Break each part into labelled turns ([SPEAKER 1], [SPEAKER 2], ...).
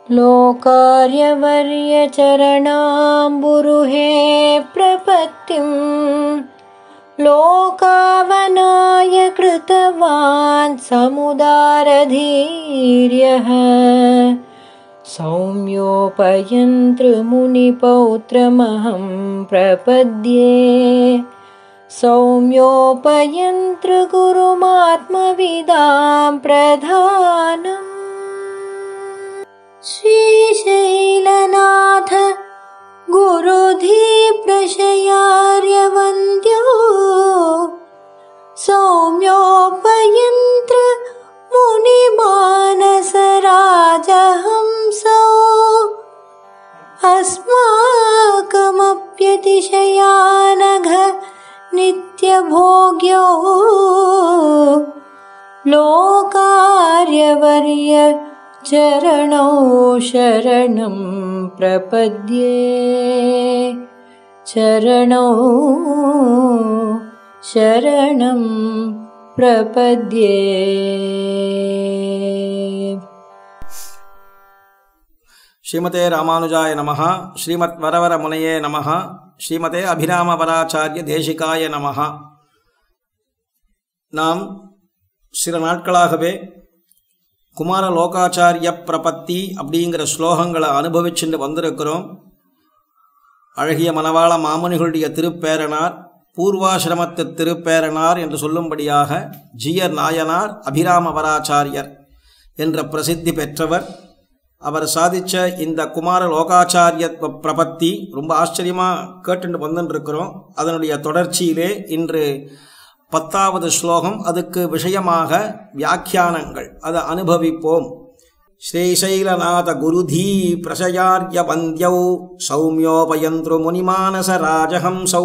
[SPEAKER 1] लोकार्यवर्यचरणाम्बुरुहे प्रपत्तिम् लोकावनाय कृतवान् समुदारधीर्यः सौम्योपयन्तृमुनिपौत्रमहं प्रपद्ये सौम्योपयन्तृगुरुमात्मविदां प्रधानम् श्रीशैलनाथ गुरुधीप्रशयार्यवन्द्यो सौम्योपयन्त्र मुनिमानसराजहंसो अस्माकमप्यतिशयानघ नित्यभोग्यो लोकार्यवर्य चरणौ शरणं प्रपद्ये चरणौ शरणं प्रपद्ये
[SPEAKER 2] ஸ்ரீமதே ராமானுஜாய நமஹ ஸ்ரீமத் வரவர முனையே நமஹ ஸ்ரீமதே அபிராமபராச்சாரிய தேசிகாய நமஹ நாம் சில நாட்களாகவே குமார லோகாச்சாரிய பிரபத்தி அப்படிங்கிற ஸ்லோகங்களை அனுபவிச்சுட்டு வந்திருக்கிறோம் அழகிய மணவாள மாமுனிகளுடைய திருப்பேரனார் பூர்வாசிரமத்து திருப்பேரனார் என்று சொல்லும்படியாக ஜியர் நாயனார் அபிராமபராச்சாரியர் என்ற பிரசித்தி பெற்றவர் அவர் சாதித்த இந்த குமார லோகாச்சாரிய பிரபத்தி ரொம்ப ஆச்சரியமாக கேட்டுட்டு வந்துட்டு இருக்கிறோம் அதனுடைய தொடர்ச்சியிலே இன்று பத்தாவது ஸ்லோகம் அதுக்கு விஷயமாக வியாக்கியானங்கள் அதை அனுபவிப்போம் ஸ்ரீசைலநாத குருதீ பிரசயார்ய வந்தியௌ சௌமியோபயந்த்ரு முனிமானச ராஜஹம்சௌ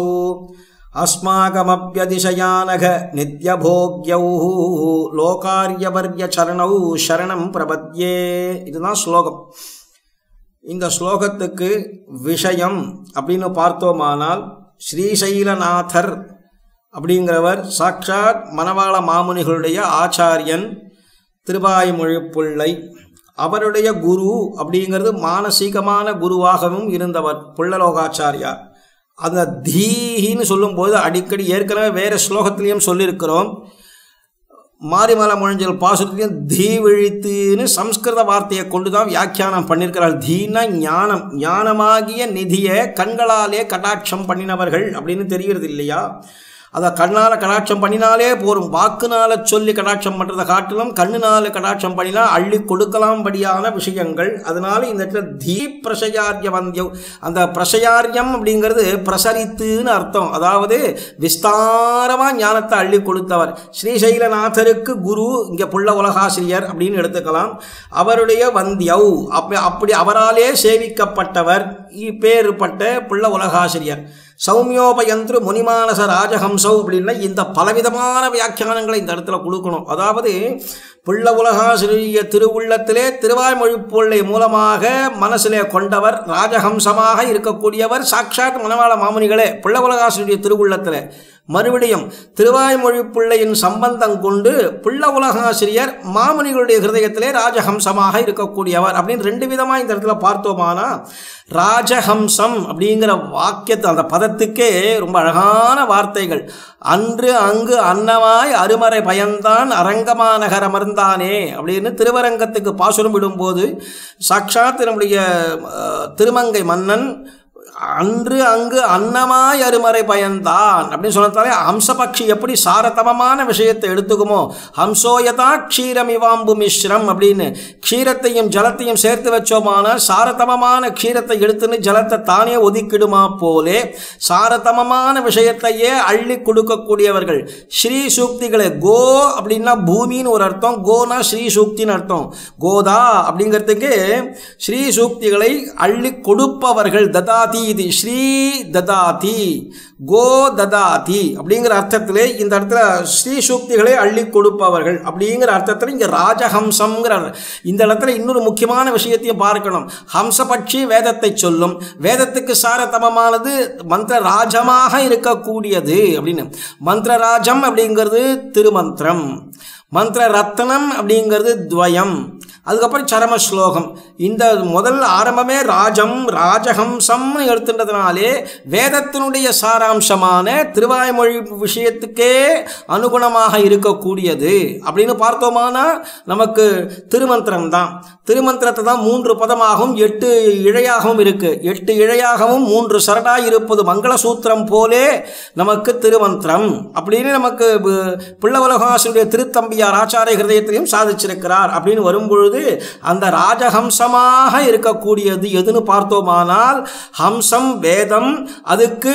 [SPEAKER 2] அஸ்மாகமப்யதிசயானக நித்யபோக்யௌ லோகாரியவர்ய சரணௌ சரணம் பிரபத்யே இதுதான் ஸ்லோகம் இந்த ஸ்லோகத்துக்கு விஷயம் அப்படின்னு பார்த்தோமானால் ஸ்ரீசைலநாதர் அப்படிங்கிறவர் சாட்சாத் மணவாள மாமுனிகளுடைய ஆச்சாரியன் திருவாய்மொழிப்புள்ளை அவருடைய குரு அப்படிங்கிறது மானசீகமான குருவாகவும் இருந்தவர் புள்ளலோகாச்சாரியார் அந்த தீஹின்னு சொல்லும்போது அடிக்கடி ஏற்கனவே வேறு ஸ்லோகத்திலையும் சொல்லியிருக்கிறோம் மாரிமலை முழஞ்சல் பாசுரத்திலையும் தீ விழித்துன்னு சம்ஸ்கிருத வார்த்தையை கொண்டு தான் வியாக்கியானம் பண்ணியிருக்கிறார் தீனா ஞானம் ஞானமாகிய நிதியை கண்களாலே கடாட்சம் பண்ணினவர்கள் அப்படின்னு தெரிகிறது இல்லையா அதை கண்ணால் கடாட்சம் பண்ணினாலே போரும் வாக்குனால சொல்லி கடாட்சம் பண்ணுறதை காட்டிலும் கண்ணுனால கடாட்சம் பண்ணினா அள்ளி கொடுக்கலாம்படியான விஷயங்கள் அதனால இந்த இடத்துல தீ பிரசயாரிய வந்தியம் அந்த பிரசயாரியம் அப்படிங்கிறது பிரசரித்துன்னு அர்த்தம் அதாவது விஸ்தாரமாக ஞானத்தை அள்ளி கொடுத்தவர் ஸ்ரீசைலநாதருக்கு குரு இங்கே புள்ள உலகாசிரியர் அப்படின்னு எடுத்துக்கலாம் அவருடைய வந்தியவ் அப்படி அப்படி அவராலே சேவிக்கப்பட்டவர் பேறுபட்ட புள்ள உலகாசிரியர் சௌமியோபயந்திரு முனிமானச ராஜஹம்சௌ அப்படின்னா இந்த பலவிதமான வியாக்கியானங்களை இந்த இடத்துல கொடுக்கணும் அதாவது புள்ள உலகாசிரிய திருவுள்ளத்திலே திருவாய்மொழிப்பொள்ளை மூலமாக மனசிலே கொண்டவர் ராஜஹம்சமாக இருக்கக்கூடியவர் சாட்சாத் மணவாள மாமுனிகளே புள்ள உலகாசிரிய திருவுள்ளத்தில் மறுபடியும் திருவாய்மொழி பிள்ளையின் சம்பந்தம் கொண்டு புள்ள உலகாசிரியர் மாமுனிகளுடைய ஹிருதயத்திலே ராஜஹம்சமாக இருக்கக்கூடியவர் அப்படின்னு ரெண்டு விதமாக இந்த இடத்துல பார்த்தோமானா ராஜஹம்சம் அப்படிங்கிற வாக்கியத்தை அந்த பதத்துக்கே ரொம்ப அழகான வார்த்தைகள் அன்று அங்கு அன்னமாய் அருமறை பயந்தான் அரங்கமா நகர் அமர்ந்தானே அப்படின்னு திருவரங்கத்துக்கு பாசுரம் விடும்போது சாட்சாத் நம்முடைய திருமங்கை மன்னன் அன்று அங்கு அன்னமாய் அருமறை பயந்தான் அப்படின்னு சொன்னதாலே ஹம்சபக்ஷி எப்படி சாரதமமான விஷயத்தை எடுத்துக்குமோ ஹம்சோயதா க்ஷீரமிவாம்பு மிஸ்ரம் அப்படின்னு க்ஷீரத்தையும் ஜலத்தையும் சேர்த்து வச்சோமான சாரதமமான க்ஷீரத்தை எடுத்துன்னு ஜலத்தை தானே ஒதுக்கிடுமா போலே சாரதமமான விஷயத்தையே அள்ளி கொடுக்கக்கூடியவர்கள் ஸ்ரீ சூக்திகளை கோ அப்படின்னா பூமின்னு ஒரு அர்த்தம் கோனா ஸ்ரீ சூக்தின்னு அர்த்தம் கோதா அப்படிங்கிறதுக்கு ஸ்ரீ சூக்திகளை அள்ளி கொடுப்பவர்கள் ததாதி இது ஸ்ரீ ததாதி கோ ததாதி அப்படிங்கிற அர்த்தத்திலே இந்த இடத்துல ஸ்ரீ சூக்திகளை அள்ளி கொடுப்பவர்கள் அப்படிங்கிற அர்த்தத்தில் இங்கே ராஜஹம்சம்ங்கிற இந்த இடத்துல இன்னொரு முக்கியமான விஷயத்தையும் பார்க்கணும் ஹம்சபட்சி வேதத்தை சொல்லும் வேதத்துக்கு சாரதமமானது மந்திர ராஜமாக இருக்கக்கூடியது அப்படின்னு மந்திரராஜம் அப்படிங்கிறது திருமந்திரம் மந்திர ரத்னம் அப்படிங்கிறது துவயம் அதுக்கப்புறம் சரம ஸ்லோகம் இந்த முதல் ஆரம்பமே ராஜம் ராஜஹம்சம்னு எடுத்துட்டதுனாலே வேதத்தினுடைய சாராம்சமான திருவாய்மொழி விஷயத்துக்கே அனுகுணமாக இருக்கக்கூடியது அப்படின்னு பார்த்தோமானா நமக்கு திருமந்திரம் தான் திருமந்திரத்தை தான் மூன்று பதமாகவும் எட்டு இழையாகவும் இருக்கு எட்டு இழையாகவும் மூன்று சரடாய் இருப்பது மங்களசூத்திரம் போலே நமக்கு திருமந்திரம் அப்படின்னு நமக்கு பு- பிள்ளவலகாசனுடைய திருத்தம்பியார் ஆச்சாரிய ஹிருதயத்திலையும் சாதிச்சிருக்கிறார் அப்படின்னு வரும்பொழுது அந்த ராஜஹம்சமாக இருக்கக்கூடியது எதுன்னு பார்த்தோமானால் ஹம்சம் வேதம் அதுக்கு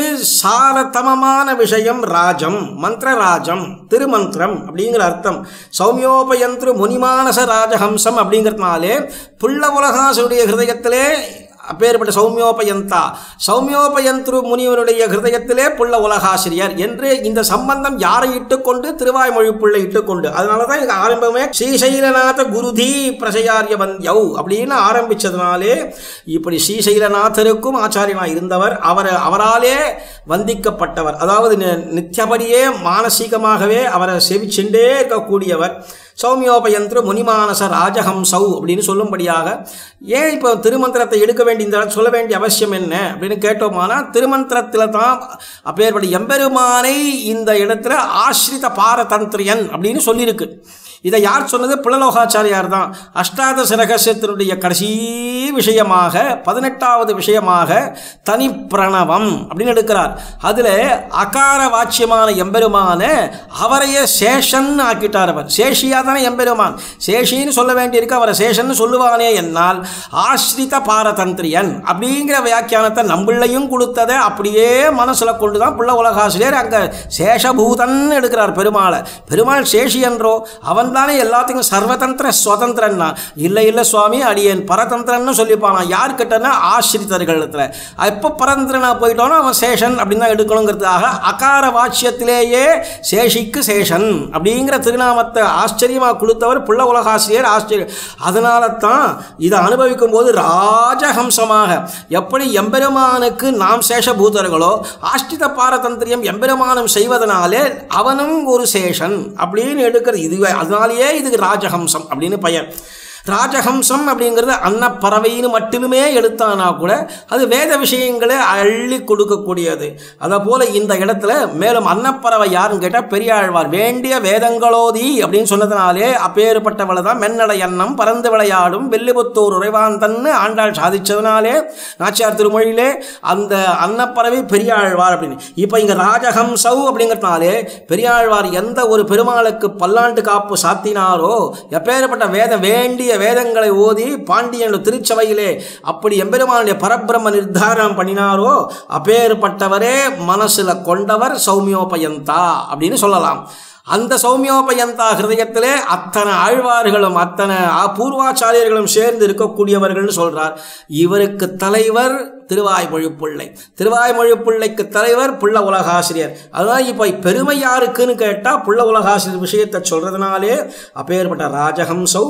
[SPEAKER 2] சாரதமமான விஷயம் ராஜம் மந்திரராஜம் திருமந்திரம் அப்படிங்கிற அர்த்தம் சௌமியோபயந்திரு முனிமானச ராஜஹம்சம் அப்படிங்கிறதுனாலே புள்ள உலகாசுடைய ஹிருதயத்திலே அப்பேற்பட்ட சௌமியோபயந்தா சௌமியோபயந்திரு முனிவருடைய ஹிருதயத்திலே புள்ள உலகாசிரியர் என்று இந்த சம்பந்தம் யாரை இட்டுக்கொண்டு திருவாய்மொழி புள்ளை இட்டுக்கொண்டு அதனால தான் இங்க ஆரம்பமே ஸ்ரீசைலநாத குருதி பிரசயாரிய வந்தியௌ அப்படின்னு ஆரம்பிச்சதுனாலே இப்படி ஸ்ரீசைலநாதருக்கும் ஆச்சாரியனா இருந்தவர் அவர் அவராலே வந்திக்கப்பட்டவர் அதாவது நி- நித்தியபடியே மானசீகமாகவே அவரை செவிச்சுண்டே இருக்கக்கூடியவர் சௌமியோபயந்திர முனிமானச ராஜஹம்சௌ அப்படின்னு சொல்லும்படியாக ஏன் இப்போ திருமந்திரத்தை எடுக்க வேண்டிய இந்த இடத்துல சொல்ல வேண்டிய அவசியம் என்ன அப்படின்னு கேட்டோமானா திருமந்திரத்தில் தான் அப்பேற்பட்ட எம்பெருமானை இந்த இடத்துல ஆஸ்ரித பாரதந்திரியன் அப்படின்னு சொல்லியிருக்கு இதை யார் சொன்னது புலலோகாச்சாரியார் தான் அஷ்டாதச ரகசியத்தினுடைய கடைசி விஷயமாக பதினெட்டாவது விஷயமாக தனி பிரணவம் அப்படின்னு எடுக்கிறார் அதில் அகார வாச்சியமான எம்பெருமான அவரையே சேஷன் ஆக்கிட்டார் அவர் சேஷியா தானே எம்பெருமான் சேஷின்னு சொல்ல வேண்டியிருக்கு அவரை சேஷன் சொல்லுவானே என்னால் ஆஸ்ரித பாரதந்திரியன் அப்படிங்கிற வியாக்கியானத்தை நம்மளையும் கொடுத்ததை அப்படியே மனசுல கொண்டு தான் புள்ள உலகாசிரியர் அங்கே சேஷபூதன் எடுக்கிறார் பெருமாளை பெருமாள் சேஷி என்றோ அவன் தானே எல்லாத்துக்கும் சர்வதந்திர சுதந்திரன்னா இல்லை இல்லை சுவாமி அடியேன் பரதந்திரன்னு சொல்லிப்பானா யார் கிட்டனா ஆசிரித்தர்களிடத்துல எப்போ பரதந்திரனா போயிட்டோன்னா அவன் சேஷன் அப்படின்னு தான் எடுக்கணுங்கிறதுக்காக அகார வாட்சியத்திலேயே சேஷிக்கு சேஷன் அப்படிங்கிற திருநாமத்தை ஆச்சரியமாக கொடுத்தவர் புள்ள உலகாசிரியர் ஆச்சரியம் அதனால தான் இதை அனுபவிக்கும் போது ராஜஹம்சமாக எப்படி எம்பெருமானுக்கு நாம் சேஷபூதர்களோ ஆஷ்டித பாரதந்திரியம் எம்பெருமானம் செய்வதனாலே அவனும் ஒரு சேஷன் அப்படின்னு எடுக்கிறது இது அதனாலேயே இதுக்கு ராஜஹம்சம் அப்படின்னு பெயர் ராஜஹம்சம் அப்படிங்கிறது அன்னப்பறவைன்னு மட்டுமே எடுத்தானா கூட அது வேத விஷயங்களை அள்ளி கொடுக்கக்கூடியது அதை போல இந்த இடத்துல மேலும் அன்னப்பறவை யாருன்னு கேட்டால் பெரியாழ்வார் வேண்டிய வேதங்களோதி அப்படின்னு சொன்னதுனாலே அப்பேற்பட்டவளை தான் மென்னடை எண்ணம் பறந்து விளையாடும் வெள்ளிபுத்தூர் உறைவாந்தன்னு ஆண்டாள் சாதிச்சதுனாலே நாச்சியார் திருமொழியிலே அந்த அன்னப்பறவை பெரியாழ்வார் அப்படின்னு இப்போ இங்கே ராஜஹம்சௌ அப்படிங்கிறதுனாலே பெரியாழ்வார் எந்த ஒரு பெருமாளுக்கு பல்லாண்டு காப்பு சாத்தினாரோ எப்பேற்பட்ட வேத வேண்டிய வேதங்களை ஓதி பாண்டியன் திருச்சபையிலே அப்படி எம்பெருமானுடைய பரபிரம்ம நிர்தாரணம் பண்ணினாரோ அப்பேற்பட்டவரே மனசுல கொண்டவர் சௌமியோபயந்தா அப்படின்னு சொல்லலாம் அந்த சௌமியோபயந்தா ஹிருதயத்திலே அத்தனை ஆழ்வார்களும் அத்தனை ஆ- பூர்வாச்சாரியர்களும் சேர்ந்து இருக்கக்கூடியவர்கள்னு சொல்றார் இவருக்கு தலைவர் திருவாய்மொழி பிள்ளை திருவாய்மொழி பிள்ளைக்கு தலைவர் புள்ள உலகாசிரியர் அதான் இப்போ பெருமை யாருக்குன்னு கேட்டால் புள்ள உலகாசிரியர் விஷயத்தை சொல்றதுனாலே அப்பேற்பட்ட ராஜஹம்சௌ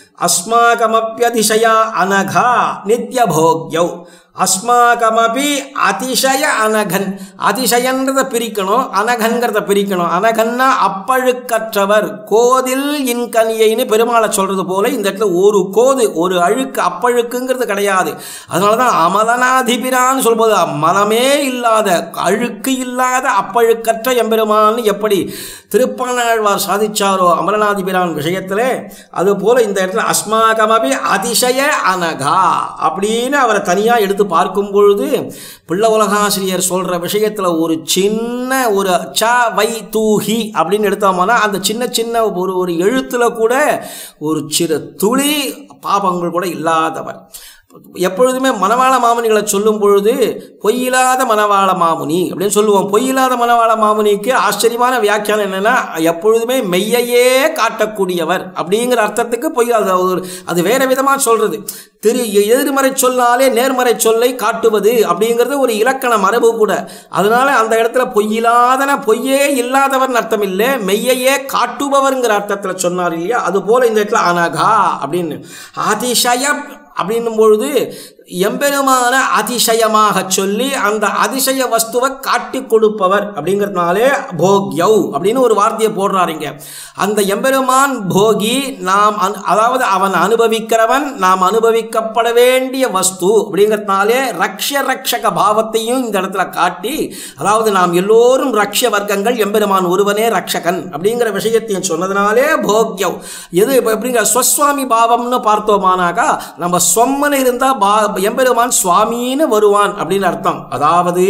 [SPEAKER 2] அஸ்மாகமப்பியதிசயா அனகா நித்ய போக்யௌ அஸ்மாகமபி அதிசய அனகன் அதிசயன்றதை பிரிக்கணும் அனகன்கிறத பிரிக்கணும் அனகன்னா அப்பழுக்கற்றவர் கோதில் இன்கனியைன்னு பெருமாளை சொல்றது போல இந்த இடத்துல ஒரு கோது ஒரு அழுக்கு அப்பழுக்குங்கிறது கிடையாது அதனால தான் அமலனாதிபிரான்னு சொல்வது மலமே இல்லாத அழுக்கு இல்லாத அப்பழுக்கற்ற எம்பெருமான் எப்படி திருப்பாணாழ்வார் சாதிச்சாரோ அமலநாதிபிரான் விஷயத்திலே அது போல இந்த இடத்துல அஸ்மாகமபி அதிசய அனகா அப்படின்னு அவரை தனியாக எடுத்து பார்க்கும் பொழுது பிள்ள உலகாசிரியர் சொல்ற விஷயத்துல ஒரு சின்ன ஒரு ச வை தூஹி அப்படின்னு எடுத்தோம்னா அந்த சின்ன சின்ன ஒரு ஒரு எழுத்துல கூட ஒரு சிறு துளி பாபங்கள் கூட இல்லாதவர் எப்பொழுதுமே மணவாள மாமுனிகளை சொல்லும் பொழுது பொய்யில்லாத மணவாள மாமுனி அப்படின்னு சொல்லுவோம் பொய்யில்லாத மணவாள மாமுனிக்கு ஆச்சரியமான வியாக்கியானம் என்னன்னா எப்பொழுதுமே மெய்யையே காட்டக்கூடியவர் அப்படிங்கிற அர்த்தத்துக்கு பொய்யில்லாத ஒரு அது வேற விதமாக சொல்றது திரு எதிர்மறை சொல்லாலே நேர்மறை சொல்லை காட்டுவது அப்படிங்கிறது ஒரு இலக்கண மரபு கூட அதனால அந்த இடத்துல பொய்யில்லாதன பொய்யே இல்லாதவர்னு அர்த்தம் இல்லை மெய்யையே காட்டுபவர்ங்கிற அர்த்தத்தில் சொன்னார் இல்லையா அது போல இந்த இடத்துல அனகா அப்படின்னு அதிசய அப்படின்னும் பொழுது எம்பெருமான அதிசயமாக சொல்லி அந்த அதிசய வஸ்துவை காட்டி கொடுப்பவர் அப்படிங்கிறதுனாலே போக்யவ் அப்படின்னு ஒரு வார்த்தையை போடுறாருங்க அந்த எம்பெருமான் போகி நாம் அனு- அதாவது அவன் அனுபவிக்கிறவன் நாம் அனுபவிக்கப்பட வேண்டிய வஸ்து அப்படிங்கிறதுனாலே ரக்ஷ ரக்ஷக பாவத்தையும் இந்த இடத்துல காட்டி அதாவது நாம் எல்லோரும் ரக்ஷ வர்க்கங்கள் எம்பெருமான் ஒருவனே ரக்ஷகன் அப்படிங்கிற விஷயத்தையும் சொன்னதுனாலே போக்யவ் எது இப்ப எப்படிங்கிற ஸ்வஸ்வாமி பாவம்னு பார்த்தோமானாக்கா நம்ம சொம்மன் இருந்தா பா எம்பெருமான் சுவாமின்னு வருவான் அப்படின்னு அர்த்தம் அதாவது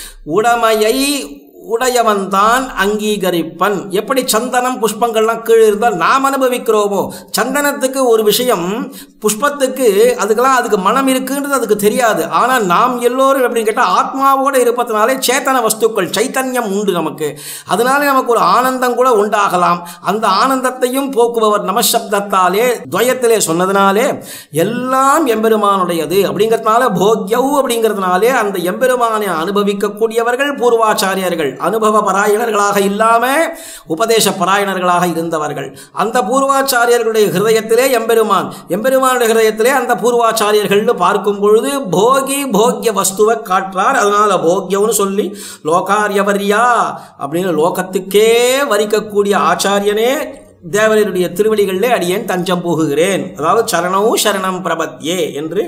[SPEAKER 2] உடமையை உடையவன் தான் அங்கீகரிப்பன் எப்படி சந்தனம் புஷ்பங்கள்லாம் கீழே இருந்தால் நாம் அனுபவிக்கிறோமோ சந்தனத்துக்கு ஒரு விஷயம் புஷ்பத்துக்கு அதுக்கெல்லாம் அதுக்கு மனம் இருக்குன்றது அதுக்கு தெரியாது ஆனால் நாம் எல்லோரும் எப்படின்னு கேட்டால் ஆத்மாவோடு இருப்பதனாலே சேத்தன வஸ்துக்கள் சைத்தன்யம் உண்டு நமக்கு அதனாலே நமக்கு ஒரு ஆனந்தம் கூட உண்டாகலாம் அந்த ஆனந்தத்தையும் போக்குபவர் நமசப்தத்தாலே துவயத்திலே சொன்னதுனாலே எல்லாம் எம்பெருமானுடையது அப்படிங்கிறதுனால போக்யவ் அப்படிங்கிறதுனாலே அந்த எம்பெருமானை அனுபவிக்கக்கூடியவர்கள் பூர்வாச்சாரியர்கள் அனுபவ பராயணர்களாக இல்லாம உபதேச பராயணர்களாக இருந்தவர்கள் அந்த பூர்வாச்சாரியர்களுடைய ஹிருதயத்திலே எம்பெருமான் எம்பெருமானுடைய ஹிருதயத்திலே அந்த பூர்வாச்சாரியர்கள்னு பார்க்கும் பொழுது போகி போக்ய வஸ்துவை காட்டுறார் அதனால போக்யம்னு சொல்லி லோகாரியவரியா அப்படின்னு லோகத்துக்கே வரிக்கக்கூடிய ஆச்சாரியனே தேவரருடைய திருவடிகளிலே அடியேன் தஞ்சம் போகுகிறேன் அதாவது சரணவும் சரணம் பிரபத்யே என்று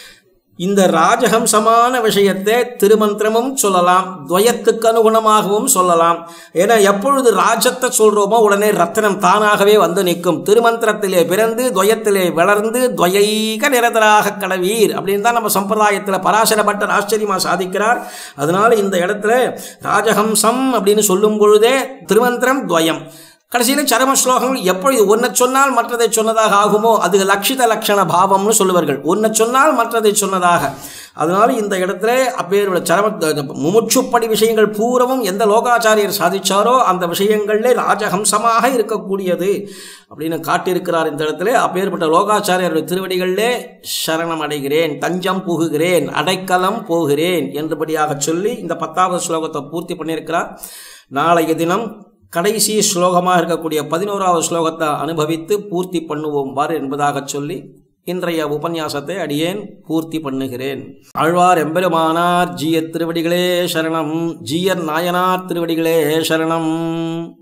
[SPEAKER 2] இந்த ராஜஹம்சமான விஷயத்தை திருமந்திரமும் சொல்லலாம் துவயத்துக்கு அனுகுணமாகவும் சொல்லலாம் ஏன்னா எப்பொழுது ராஜத்தை சொல்றோமோ உடனே ரத்தனம் தானாகவே வந்து நிற்கும் திருமந்திரத்திலே பிறந்து துவயத்திலே வளர்ந்து துவயைக நிரதராக கடவீர் அப்படின்னு தான் நம்ம சம்பிரதாயத்தில் பராசர பட்டர் ஆச்சரியமா சாதிக்கிறார் அதனால இந்த இடத்துல ராஜஹம்சம் அப்படின்னு சொல்லும் பொழுதே திருமந்திரம் துவயம் கடைசியில் சரம ஸ்லோகங்கள் எப்பொழுது ஒன்றை சொன்னால் மற்றதை சொன்னதாக ஆகுமோ அது லட்சித லட்சண பாவம்னு சொல்லுவார்கள் ஒன்றை சொன்னால் மற்றதை சொன்னதாக அதனால இந்த இடத்துல அப்பேரோட சரம முமுட்சுப்படி விஷயங்கள் பூரவும் எந்த லோகாச்சாரியர் சாதிச்சாரோ அந்த விஷயங்களிலே ராஜஹம்சமாக இருக்கக்கூடியது அப்படின்னு காட்டியிருக்கிறார் இந்த இடத்துல அப்பேற்பட்ட லோகாச்சாரியருடைய திருவடிகளிலே சரணம் அடைகிறேன் தஞ்சம் புகுகிறேன் அடைக்கலம் போகிறேன் என்றபடியாக சொல்லி இந்த பத்தாவது ஸ்லோகத்தை பூர்த்தி பண்ணியிருக்கிறார் நாளைய தினம் கடைசி ஸ்லோகமாக இருக்கக்கூடிய பதினோராவது ஸ்லோகத்தை அனுபவித்து பூர்த்தி பண்ணுவோம் வார் என்பதாக சொல்லி இன்றைய உபன்யாசத்தை அடியேன் பூர்த்தி பண்ணுகிறேன் ஆழ்வார் எம்பெருமானார் ஜீயர் திருவடிகளே சரணம் ஜீயர் நாயனார் திருவடிகளே சரணம்